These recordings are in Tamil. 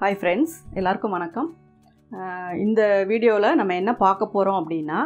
ஹாய் ஃப்ரெண்ட்ஸ் எல்லாருக்கும் வணக்கம் அஹ் இந்த வீடியோவில் நம்ம என்ன பார்க்க போகிறோம் அப்படின்னா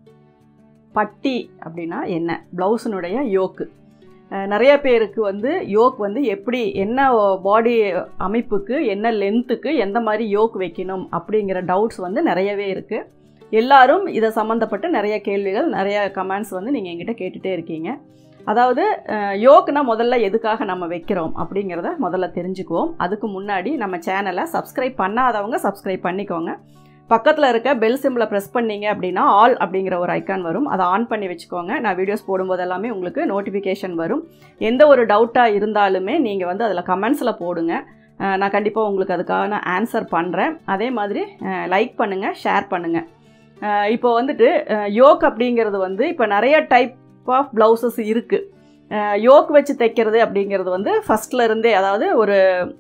பட்டி அப்படின்னா என்ன ப்ளவுஸினுடைய யோக்கு அஹ் நிறைய பேருக்கு வந்து யோக் வந்து எப்படி என்ன பாடி அமைப்புக்கு என்ன லென்த்துக்கு எந்த மாதிரி யோக் வைக்கணும் அப்படிங்கிற டவுட்ஸ் வந்து நிறையவே இருக்குது எல்லாரும் இதை சம்மந்தப்பட்ட நிறைய கேள்விகள் நிறைய கமெண்ட்ஸ் வந்து நீங்கள் எங்கிட்ட கேட்டுகிட்டே இருக்கீங்க அதாவது யோக்குனா முதல்ல எதுக்காக நம்ம வைக்கிறோம் அப்படிங்கிறத முதல்ல தெரிஞ்சுக்குவோம் அதுக்கு முன்னாடி நம்ம சேனலை சப்ஸ்கிரைப் பண்ணாதவங்க சப்ஸ்கிரைப் பண்ணிக்கோங்க பக்கத்தில் இருக்க பெல் சிம்பிளை ப்ரெஸ் பண்ணீங்க அப்படின்னா ஆல் அப்படிங்கிற ஒரு ஐக்கான் வரும் அதை ஆன் பண்ணி வச்சுக்கோங்க நான் வீடியோஸ் போடும்போது எல்லாமே உங்களுக்கு நோட்டிஃபிகேஷன் வரும் எந்த ஒரு டவுட்டாக இருந்தாலுமே நீங்கள் வந்து அதில் கமெண்ட்ஸில் போடுங்க அஹ் நான் கண்டிப்பாக உங்களுக்கு அதுக்கான ஆன்சர் பண்ணுறேன் அதே மாதிரி லைக் பண்ணுங்கள் ஷேர் பண்ணுங்கள் இப்போ வந்துட்டு யோக் அப்படிங்கிறது வந்து இப்போ நிறைய டைப் ஆஃப் ப்ளவுசஸ் இருக்குது யோக் வச்சு தைக்கிறது அப்படிங்கிறது வந்து ஃபஸ்ட்டில் இருந்தே அதாவது ஒரு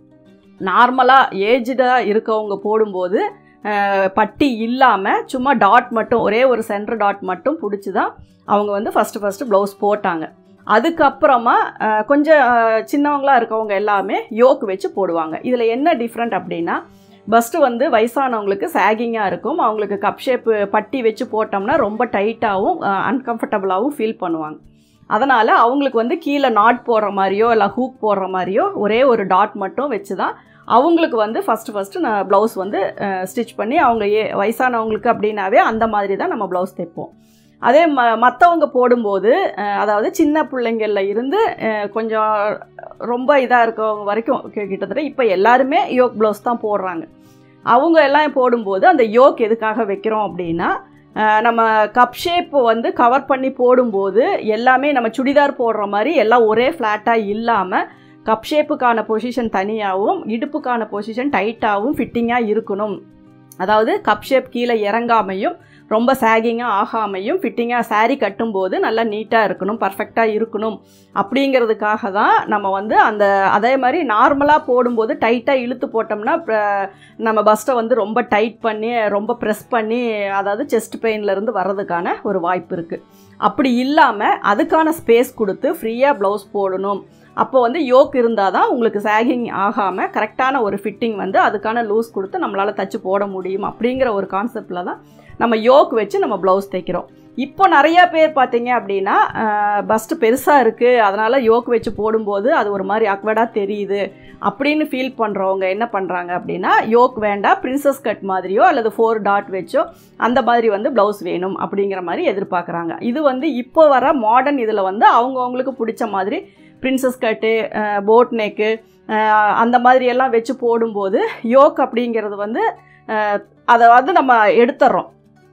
நார்மலாக ஏஜ்டாக இருக்கவங்க போடும்போது அஹ், பட்டி இல்லாமல் சும்மா டாட் மட்டும் ஒரே ஒரு சென்டர் டாட் மட்டும் பிடிச்சி தான் அவங்க வந்து ஃபஸ்ட்டு ஃபஸ்ட்டு ப்ளவுஸ் போட்டாங்க அதுக்கப்புறமா அஹ், கொஞ்சம் அஹ், சின்னவங்களா இருக்கவங்க எல்லாமே யோக் வச்சு போடுவாங்க இதில் என்ன டிஃப்ரெண்ட் அப்படின்னா பஸ்ட்டு வந்து வயசானவங்களுக்கு சாகிங்காக இருக்கும் அவங்களுக்கு கப் ஷேப்பு பட்டி வச்சு போட்டோம்னா ரொம்ப டைட்டாகவும் அன்கம்ஃபர்டபுளாகவும் ஃபீல் பண்ணுவாங்க அதனால் அவங்களுக்கு வந்து கீழே நாட் போடுற மாதிரியோ இல்லை ஹூக் போடுற மாதிரியோ ஒரே ஒரு டாட் மட்டும் வச்சு தான் அவங்களுக்கு வந்து ஃபஸ்ட்டு ஃபஸ்ட்டு நான் ப்ளவுஸ் வந்து ஸ்டிச் பண்ணி அவங்க ஏ வயசானவங்களுக்கு அப்படின்னாவே அந்த மாதிரி தான் நம்ம ப்ளவுஸ் தைப்போம் அதே ம மற்றவங்க போடும்போது அஹ், அதாவது சின்ன பிள்ளைங்கள்ல இருந்து அஹ், கொஞ்சம் ரொம்ப இதாக இருக்கவங்க வரைக்கும் கி- கிட்டத்தட்ட இப்போ எல்லாருமே யோக் ப்ளவுஸ் தான் போடுறாங்க அவங்க எல்லாம் போடும்போது அந்த யோக் எதுக்காக வைக்கிறோம் அப்படின்னா அஹ், நம்ம கப் ஷேப் வந்து கவர் பண்ணி போடும்போது எல்லாமே நம்ம சுடிதார் போடுற மாதிரி எல்லாம் ஒரே ஃப்ளாட்டாக இல்லாமல் கப் ஷேப்புக்கான பொசிஷன் தனியாகவும் இடுப்புக்கான பொசிஷன் டைட்டாகவும் ஃபிட்டிங்காக இருக்கணும் அதாவது கப் ஷேப் கீழே இறங்காமையும் ரொம்ப சாகிங்காக ஆகாமையும் ஃபிட்டிங்காக saree கட்டும்போது நல்லா நீட்டாக இருக்கணும் பர்ஃபெக்டாக இருக்கணும் அப்படிங்கிறதுக்காக தான் நம்ம வந்து அந்த அதே மாதிரி நார்மலாக போடும்போது டைட்டாக இழுத்து போட்டோம்னா ப- நம்ம பஸ்ட்டை வந்து ரொம்ப டைட் பண்ணி ரொம்ப ப்ரெஸ் பண்ணி அதாவது செஸ்ட் பெயின்லேருந்து வர்றதுக்கான ஒரு வாய்ப்பு இருக்குது அப்படி இல்லாமல் அதுக்கான ஸ்பேஸ் கொடுத்து ஃப்ரீயாக ப்ளவுஸ் போடணும் அப்போ வந்து யோக் இருந்தால் தான் உங்களுக்கு சாகிங் ஆகாமல் கரெக்டான ஒரு ஃபிட்டிங் வந்து அதுக்கான லூஸ் கொடுத்து நம்மளால் தச்சு போட முடியும் அப்படிங்கிற ஒரு கான்செப்டில் தான் நம்ம யோக் வச்சு நம்ம ப்ளவுஸ் தைக்கிறோம் இப்போ நிறைய பேர் பார்த்தீங்க அப்படின்னா பஸ்ட்டு பெருசாக இருக்குது அதனால் யோக் வச்சு போடும்போது அது ஒரு மாதிரி அக்வர்டாக தெரியுது அப்படின்னு ஃபீல் பண்ணுறவங்க என்ன பண்ணுறாங்க அப்படின்னா யோக் வேண்டாம் பிரின்சஸ் கட் மாதிரியோ அல்லது ஃபோர் டாட் வச்சோ அந்த மாதிரி வந்து ப்ளவுஸ் வேணும் அப்படிங்கிற மாதிரி எதிர்பார்க்குறாங்க இது வந்து இப்போ வர மாடர்ன் இதில் வந்து அவங்கவுங்களுக்கு பிடிச்ச மாதிரி பிரின்சஸ் கட்டு போட் நெக்கு அந்த மாதிரி எல்லாம் வச்சு போடும்போது யோக் அப்படிங்கிறது வந்து அஹ், அதை வந்து நம்ம எடுத்துடுறோம்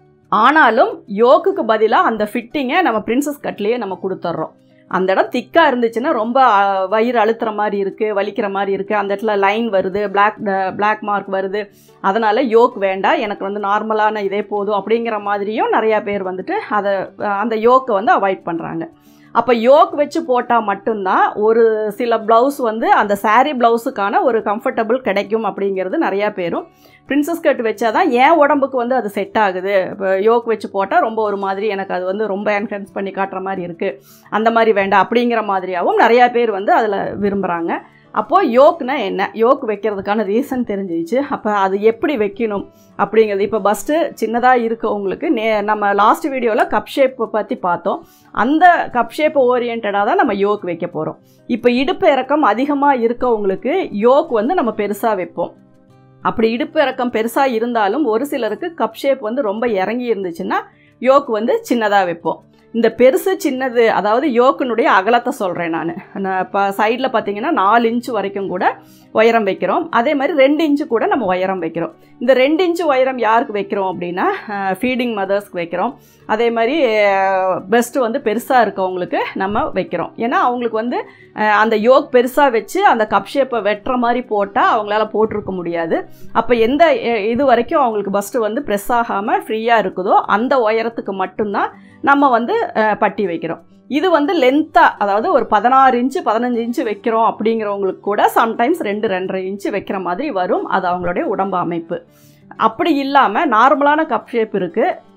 ஆனாலும் யோக்குக்கு பதிலாக அந்த ஃபிட்டிங்கை நம்ம பிரின்சஸ் கட்லேயே நம்ம கொடுத்துட்றோம் அந்த இடம் திக்காக இருந்துச்சுன்னா ரொம்ப அஹ், வயிறு அழுத்துற மாதிரி இருக்குது வலிக்கிற மாதிரி இருக்குது அந்த இடத்துல லைன் வருது பிளாக் பிளாக் மார்க் வருது அதனால் யோக் வேண்டாம் எனக்கு வந்து நார்மலான இதே போதும் அப்படிங்கிற மாதிரியும் நிறையா பேர் வந்துட்டு அதை அஹ், அந்த யோக்கை வந்து அவாய்ட் பண்ணுறாங்க அப்போ யோக் வச்சு போட்டால் மட்டும்தான் ஒரு சில ப்ளவுஸ் வந்து அந்த saree ப்ளவுஸுக்கான ஒரு கம்ஃபர்டபுள் கிடைக்கும் அப்படிங்கிறது நிறையா பேரும் பிரின்சஸ் கட் வச்சா தான் என் உடம்புக்கு வந்து அது செட் ஆகுது இப்போ யோக் வச்சு போட்டால் ரொம்ப ஒரு மாதிரி எனக்கு அது வந்து ரொம்ப என்ஹான்ஸ் பண்ணி காட்டுற மாதிரி இருக்குது அந்த மாதிரி வேண்டாம் அப்படிங்கிற மாதிரியாகவும் நிறையா பேர் வந்து அதில் விரும்புகிறாங்க அப்போது யோக்னா என்ன யோக் வைக்கிறதுக்கான ரீசன் தெரிஞ்சிச்சு அப்போ அது எப்படி வைக்கணும் அப்படிங்கிறது இப்போ பஸ்ட்டு சின்னதாக இருக்கவங்களுக்கு நே நம்ம லாஸ்ட் வீடியோவில் கப் ஷேப்பை பற்றி பார்த்தோம் அந்த கப் ஷேப் ஓரியன்டாக தான் நம்ம யோக் வைக்க போகிறோம் இப்போ இடுப்பு இறக்கம் அதிகமாக இருக்கவங்களுக்கு யோக் வந்து நம்ம பெருசாக வைப்போம் அப்படி இடுப்பு இறக்கம் பெருசாக இருந்தாலும் ஒரு சிலருக்கு கப் ஷேப் வந்து ரொம்ப இறங்கி இருந்துச்சுன்னா யோக் வந்து சின்னதாக வைப்போம் இந்த பெருசு சின்னது அதாவது யோக்கினுடைய அகலத்தை சொல்கிறேன் நான் இப்போ சைடில் பார்த்தீங்கன்னா நாலு இன்ச்சு வரைக்கும் கூட உயரம் வைக்கிறோம் அதே மாதிரி ரெண்டு இன்ச்சு கூட நம்ம உயரம் வைக்கிறோம் இந்த ரெண்டு இன்ச்சு உயரம் யாருக்கு வைக்கிறோம் அப்படின்னா ஃபீடிங் மதர்ஸ்க்கு வைக்கிறோம் அதே மாதிரி பெஸ்ட்டு வந்து பெருசாக இருக்கவங்களுக்கு நம்ம வைக்கிறோம் ஏன்னா அவங்களுக்கு வந்து அஹ், அந்த யோக் பெருசாக வச்சு அந்த கப் ஷேப்பை வெட்டுற மாதிரி போட்டால் அவங்களால போட்டிருக்க முடியாது அப்போ எந்த அஹ், இது வரைக்கும் அவங்களுக்கு பஸ்ட்டு வந்து ப்ரெஸ் ஆகாமல் ஃப்ரீயாக இருக்குதோ அந்த உயரத்துக்கு மட்டும்தான் நம்ம வந்து அஹ், பட்டி வைக்கிறோம் இது வந்து லென்த்தாக அதாவது ஒரு பதினாறு இன்ச்சு பதினஞ்சு இன்ச்சு வைக்கிறோம் அப்படிங்கிறவங்களுக்கு கூட சம்டைம்ஸ் ரெண்டு ரெண்டரை இன்ச்சு வைக்கிற மாதிரி வரும் அது அவங்களுடைய உடம்பு அமைப்பு அப்படி இல்லாமல் நார்மலான கப் ஷேப் இருக்குது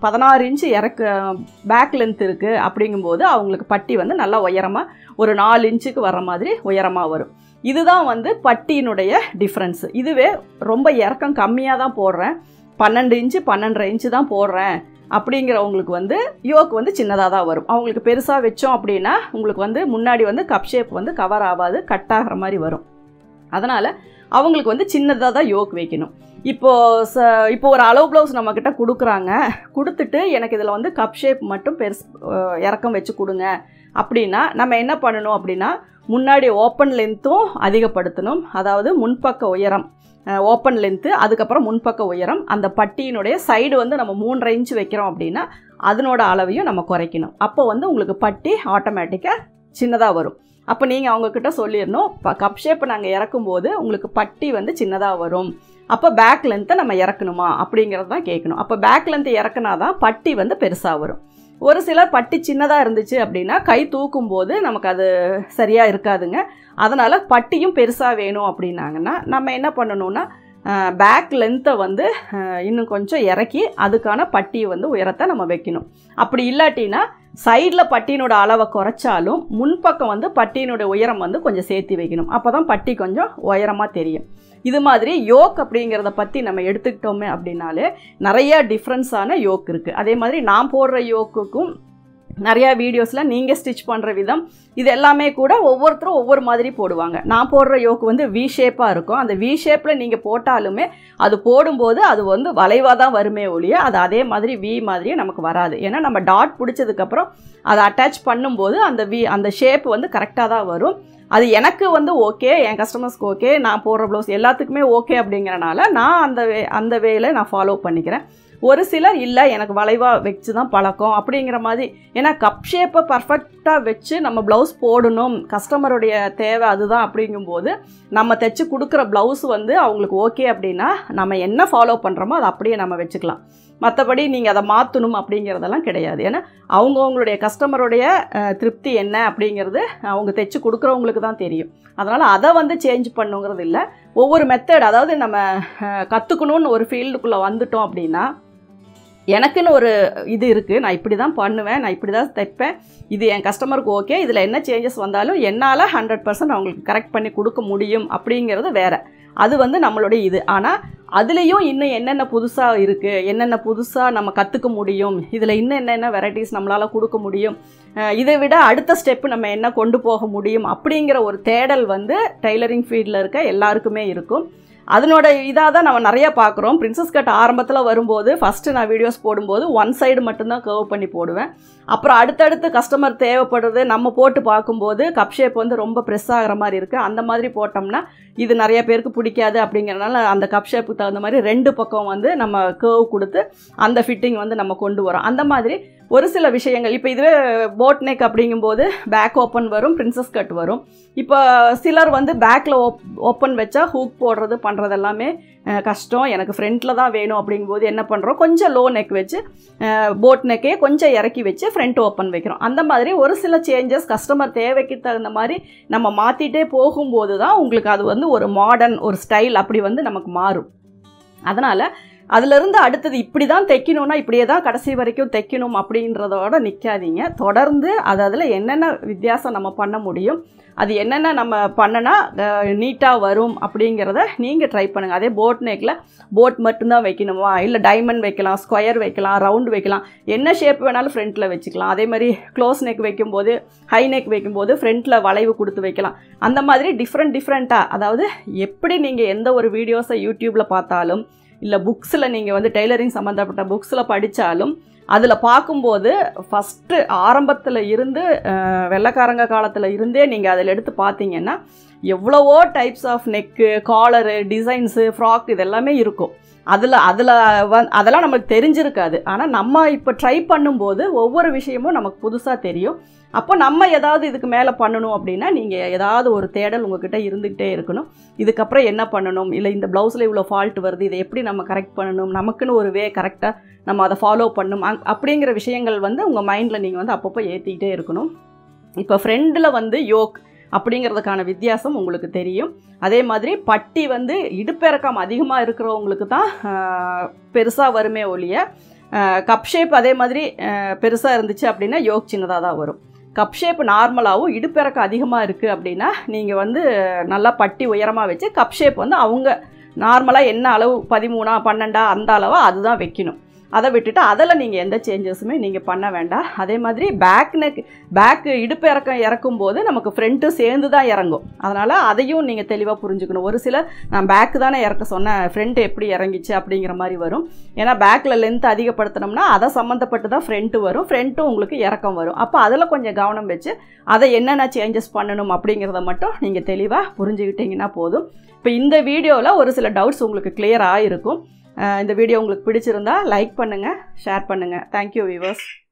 பதினாறு இன்ச்சு இறக்க பேக் லென்த் இருக்குது அப்படிங்கும்போது அவங்களுக்கு பட்டி வந்து நல்லா உயரமாக ஒரு நாலு இன்ச்சுக்கு வர மாதிரி உயரமாக வரும் இதுதான் வந்து பட்டியினுடைய டிஃப்ரென்ஸு இதுவே ரொம்ப இறக்கம் கம்மியாக தான் போடுறேன் பன்னெண்டு இன்ச்சு பன்னெண்டரை இன்ச்சு தான் போடுறேன் அப்படிங்கிறவங்களுக்கு வந்து யோக் வந்து சின்னதாக தான் வரும் அவங்களுக்கு பெருசாக வச்சோம் அப்படின்னா உங்களுக்கு வந்து முன்னாடி வந்து கப் ஷேப் வந்து கவர் ஆகாது கட் ஆகிற மாதிரி வரும் அதனால் அவங்களுக்கு வந்து சின்னதாக தான் யோக் வைக்கணும் இப்போது ச இப்போ ஒரு அளவு ப்ளவுஸ் நம்மக்கிட்ட கொடுக்குறாங்க கொடுத்துட்டு எனக்கு இதில் வந்து கப் ஷேப் மட்டும் பெருசு அஹ், இறக்கம் வச்சு கொடுங்க அப்படின்னா நம்ம என்ன பண்ணணும் அப்படின்னா முன்னாடி ஓப்பன் லென்த்தும் அதிகப்படுத்தணும் அதாவது முன்பக்க உயரம் ஓப்பன் லென்த்து அதுக்கப்புறம் முன்பக்க உயரம் அந்த பட்டியினுடைய சைடு வந்து நம்ம மூன்றரை இன்ச் வைக்கிறோம் அப்படின்னா அதனோட அளவையும் நம்ம குறைக்கணும் அப்போ வந்து உங்களுக்கு பட்டி ஆட்டோமேட்டிக்காக சின்னதாக வரும் அப்போ நீங்கள் அவங்கக்கிட்ட சொல்லிடணும் இப்போ கப் ஷேப் நாங்கள் இறக்கும்போது உங்களுக்கு பட்டி வந்து சின்னதாக வரும் அப்போ பேக் லென்த்தை நம்ம இறக்கணுமா அப்படிங்கிறது தான் கேட்கணும் அப்போ பேக் லென்த்தை இறக்குனா தான் பட்டி வந்து பெருசாக வரும் ஒரு சிலர் பட்டி சின்னதாக இருந்துச்சு அப்படின்னா கை தூக்கும் போது நமக்கு அது சரியாக இருக்காதுங்க அதனால் பட்டியும் பெருசாக வேணும் அப்படின்னாங்கன்னா நம்ம என்ன பண்ணணும்னா பேக் லென்த்தை வந்து அஹ், இன்னும் கொஞ்சம் இறக்கி அதுக்கான பட்டியை வந்து உயரத்தை நம்ம வைக்கணும் அப்படி இல்லாட்டினா சைடில் பட்டியினோட அளவை குறைச்சாலும் முன்பக்கம் வந்து பட்டியினோட உயரம் வந்து கொஞ்சம் சேர்த்து வைக்கணும் அப்போ தான் பட்டி கொஞ்சம் உயரமாக தெரியும் இது மாதிரி யோக் அப்படிங்கிறத பற்றி நம்ம எடுத்துக்கிட்டோமே அப்படின்னாலே நிறைய டிஃப்ரென்ஸான யோக் இருக்குது அதே மாதிரி நான் போடுற யோக்குக்கும் நிறையா வீடியோஸில் நீங்கள் ஸ்டிச் பண்ணுற விதம் இது எல்லாமே கூட ஒவ்வொருத்தரும் ஒவ்வொரு மாதிரி போடுவாங்க நான் போடுற யோக்கு வந்து வி ஷேப்பாக இருக்கும் அந்த வி ஷேப்பில் நீங்கள் போட்டாலுமே அது போடும்போது அது வந்து வளைவாக தான் வருமே ஒழிய அது அதே மாதிரி வி மாதிரியே நமக்கு வராது ஏன்னா நம்ம டாட் பிடிச்சதுக்கப்புறம் அதை அட்டாச் பண்ணும்போது அந்த வி அந்த ஷேப் வந்து கரெக்டாக தான் வரும் அது எனக்கு வந்து ஓகே என் கஸ்டமர்ஸ்க்கு ஓகே நான் போடுற ப்ளவுஸ் எல்லாத்துக்குமே ஓகே அப்படிங்கிறனால நான் அந்த வே அந்த வேல நான் ஃபாலோ பண்ணிக்கிறேன் ஒரு சிலர் இல்லை எனக்கு வளைவாக வச்சு தான் பழக்கம் அப்படிங்கிற மாதிரி ஏன்னா கப் ஷேப்பை பர்ஃபெக்டாக வச்சு நம்ம ப்ளவுஸ் போடணும் கஸ்டமருடைய தேவை அதுதான் அப்படிங்கும்போது நம்ம தைச்சு கொடுக்குற ப்ளவுஸ் வந்து அவங்களுக்கு ஓகே அப்படின்னா நம்ம என்ன ஃபாலோ பண்ணுறோமோ அதை அப்படியே நம்ம வச்சுக்கலாம் மற்றபடி நீங்கள் அதை மாற்றணும் அப்படிங்கிறதெல்லாம் கிடையாது ஏன்னா அவங்கவுங்களுடைய கஸ்டமருடைய அஹ், திருப்தி என்ன அப்படிங்கிறது அவங்க தைச்சு கொடுக்குறவங்களுக்கு தான் தெரியும் அதனால் அதை வந்து சேஞ்ச் பண்ணுங்கிறது இல்லை ஒவ்வொரு மெத்தட் அதாவது நம்ம கற்றுக்கணும்னு ஒரு ஃபீல்டுக்குள்ளே வந்துட்டோம் அப்படின்னா எனக்குன்னு ஒரு இது இருக்குது நான் இப்படி தான் பண்ணுவேன் நான் இப்படி தான் தைப்பேன் இது என் கஸ்டமருக்கு ஓகே இதில் என்ன சேஞ்சஸ் வந்தாலும் என்னால் ஹண்ட்ரட் பர்சன்ட் அவங்களுக்கு கரெக்ட் பண்ணி கொடுக்க முடியும் அப்படிங்கிறது வேறு அது வந்து நம்மளுடைய இது ஆனால் அதுலேயும் இன்னும் என்னென்ன புதுசாக இருக்குது என்னென்ன புதுசாக நம்ம கற்றுக்க முடியும் இதில் இன்னும் என்னென்ன வெரைட்டிஸ் நம்மளால் கொடுக்க முடியும் அஹ் இதை விட அடுத்த ஸ்டெப்பு நம்ம என்ன கொண்டு போக முடியும் அப்படிங்கிற ஒரு தேடல் வந்து டெய்லரிங் ஃபீல்டில் இருக்க எல்லாருக்குமே இருக்கும் அதனோட இதாக தான் நம்ம நிறைய பார்க்குறோம் பிரின்சஸ் கட் ஆரம்பத்தில் வரும்போது ஃபஸ்ட்டு நான் வீடியோஸ் போடும்போது ஒன் சைடு மட்டும்தான் கர்வ் பண்ணி போடுவேன் அப்புறம் அடுத்தடுத்து கஸ்டமர் தேவைப்படுறது நம்ம போட்டு பார்க்கும்போது கப் ஷேப் வந்து ரொம்ப ப்ரெஸ் ஆகிற மாதிரி இருக்குது அந்த மாதிரி போட்டோம்னா இது நிறைய பேருக்கு பிடிக்காது அப்படிங்கிறனால அந்த கப் ஷேப்புக்கு தகுந்த மாதிரி ரெண்டு பக்கம் வந்து நம்ம கர்வ் கொடுத்து அந்த ஃபிட்டிங் வந்து நம்ம கொண்டு வரோம் அந்த மாதிரி ஒரு சில விஷயங்கள் இப்போ இதுவே போட் நெக் அப்படிங்கும்போது பேக் ஓப்பன் வரும் பிரின்சஸ் கட் வரும் இப்போ சிலர் வந்து பேக்கில் ஓப் ஓப்பன் வச்சா ஹூக் போடுறது பண்ணுறது எல்லாமே அஹ், கஷ்டம் எனக்கு ஃப்ரண்ட்டில் தான் வேணும் அப்படிங்கும்போது என்ன பண்ணுறோம் கொஞ்சம் லோ நெக் வச்சு போட் நெக்கே கொஞ்சம் இறக்கி வச்சு ஃப்ரண்ட் ஓப்பன் வைக்கிறோம் அந்த மாதிரி ஒரு சில சேஞ்சஸ் கஸ்டமர் தேவைக்கு தகுந்த மாதிரி நம்ம மாற்றிட்டே போகும்போது தான் உங்களுக்கு அது வந்து ஒரு மாடர்ன் ஒரு ஸ்டைல் அப்படி வந்து நமக்கு மாறும் அதனால் அதிலிருந்து அடுத்தது இப்படி தான் தைக்கணும்னா இப்படியே தான் கடைசி வரைக்கும் தைக்கணும் அப்படின்றதோட நிற்காதீங்க தொடர்ந்து அது அதில் என்னென்ன வித்தியாசம் நம்ம பண்ண முடியும் அது என்னென்ன நம்ம பண்ணனா நீட்டாக வரும் அப்படிங்கிறத நீங்கள் ட்ரை பண்ணுங்கள் அதே போட் நெக்கில் போட் மட்டும்தான் வைக்கணுமா இல்லை டைமண்ட் வைக்கலாம் ஸ்கொயர் வைக்கலாம் ரவுண்ட் வைக்கலாம் என்ன ஷேப் வேணாலும் ஃப்ரண்ட்டில் வச்சுக்கலாம் அதே மாதிரி க்ளோஸ் நெக் வைக்கும்போது ஹை நெக் வைக்கும்போது ஃப்ரண்ட்டில் வளைவு கொடுத்து வைக்கலாம் அந்த மாதிரி டிஃப்ரெண்ட் டிஃப்ரெண்ட்டாக அதாவது எப்படி நீங்கள் எந்த ஒரு வீடியோஸை யூடியூப்பில் பார்த்தாலும் இல்லை புக்ஸில் நீங்கள் வந்து டெய்லரிங் சம்மந்தப்பட்ட புக்ஸில் படித்தாலும் அதில் பார்க்கும்போது ஃபஸ்ட்டு ஆரம்பத்தில் இருந்து அஹ், வெள்ளைக்காரங்க காலத்தில் இருந்தே நீங்கள் அதில் எடுத்து பார்த்தீங்கன்னா எவ்வளவோ types of neck collar designs frock இது எல்லாமே இருக்கும் அதில் அதில் வந் அதெல்லாம் நமக்கு தெரிஞ்சிருக்காது ஆனால் நம்ம இப்போ ட்ரை பண்ணும்போது ஒவ்வொரு விஷயமும் நமக்கு புதுசாக தெரியும் அப்போ நம்ம ஏதாவது இதுக்கு மேலே பண்ணணும் அப்படின்னா நீங்கள் ஏதாவது ஒரு தேடல் உங்ககிட்ட இருந்துக்கிட்டே இருக்கணும் இதுக்கப்புறம் என்ன பண்ணணும் இல்லை இந்த ப்ளவுஸில் இவ்வளோ ஃபால்ட் வருது இதை எப்படி நம்ம கரெக்ட் பண்ணணும் நமக்குன்னு ஒரு வே கரெக்டாக நம்ம அதை ஃபாலோ பண்ணணும் அங் அப்படிங்கிற விஷயங்கள் வந்து உங்கள் மைண்டில் நீங்கள் வந்து அப்பப்போ ஏற்றிக்கிட்டே இருக்கணும் இப்போ ஃப்ரெண்டில் வந்து யோக் அப்படிங்கிறதுக்கான வித்தியாசம் உங்களுக்கு தெரியும் அதே மாதிரி பட்டி வந்து இடுப்பிறக்கம் அதிகமாக இருக்கிறவங்களுக்கு தான் பெருசாக வருமே ஒழிய கப் ஷேப் அதே மாதிரி பெருசாக இருந்துச்சு அப்படின்னா யோக் சின்னதாக தான் வரும் கப் ஷேப் நார்மலாகவும் இடுப்பிறக்கம் அதிகமாக இருக்குது அப்படின்னா நீங்கள் வந்து நல்லா பட்டி உயரமாக வச்சு கப் ஷேப் வந்து அவங்க நார்மலாக என்ன அளவு பதிமூணா பன்னெண்டா அந்த அளவா அதுதான் வைக்கணும் அதை விட்டுட்டு அதில் நீங்கள் எந்த சேஞ்சஸுமே நீங்கள் பண்ண வேண்டாம் அதே மாதிரி பேக் நெக் பேக்கு இடுப்பு இறக்கம் இறக்கும் போது நமக்கு ஃப்ரண்ட்டும் சேர்ந்து தான் இறங்கும் அதனால் அதையும் நீங்கள் தெளிவாக புரிஞ்சுக்கணும் ஒரு சில நான் பேக்கு தானே இறக்க சொன்னேன் ஃப்ரண்ட் எப்படி இறங்கிச்சு அப்படிங்கிற மாதிரி வரும் ஏன்னா பேக்கில் லென்த் அதிகப்படுத்தினோம்னா அதை சம்மந்தப்பட்டு தான் ஃப்ரண்ட்டு வரும் ஃப்ரண்ட்டும் உங்களுக்கு இறக்கம் வரும் அப்போ அதில் கொஞ்சம் கவனம் வச்சு அதை என்னென்ன சேஞ்சஸ் பண்ணணும் அப்படிங்கிறத மட்டும் நீங்கள் தெளிவாக புரிஞ்சுக்கிட்டிங்கன்னா போதும் இப்போ இந்த வீடியோவில் ஒரு சில டவுட்ஸ் உங்களுக்கு கிளியர் ஆகிருக்கும் இந்த வீடியோ உங்களுக்கு பிடிச்சிருந்தா லைக் பண்ணுங்கள் ஷேர் பண்ணுங்கள் தேங்க்யூ வியூவர்ஸ்